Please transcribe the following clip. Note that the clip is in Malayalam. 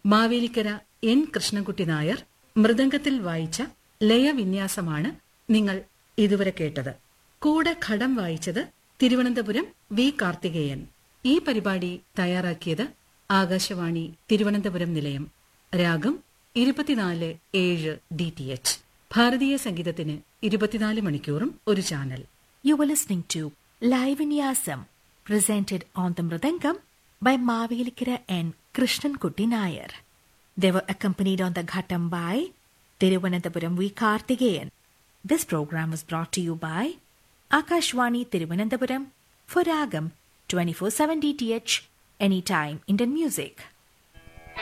മാവേലിക്കര എൻ കൃഷ്ണൻകുട്ടി നായർ മൃദംഗത്തിൽ വായിച്ച ലയവിന്യാസമാണ് നിങ്ങൾ ഇതുവരെ കേട്ടത് കൂടെ ഘടം വായിച്ചത് തിരുവനന്തപുരം വി കാർത്തികേയൻ ഈ പരിപാടി തയ്യാറാക്കിയത് ആകാശവാണി തിരുവനന്തപുരം നിലയം രാഗം ഇരുപത്തിനാല് ഏഴ് ഡി ടി എച്ച് ഭാരതീയ സംഗീതത്തിന് ഇരുപത്തിനാല് മണിക്കൂറും ഒരു channel You were listening to Live in Yasam, presented on the Mridangam by Mavelikira N. Krishnan Kutti Nair. They were accompanied on the Ghatam by Tiruvananthapuram V. Kartigeyan. This program was brought to you by Akashwani Tiruvananthapuram for Ragam 24-7 DTH, anytime Indian music.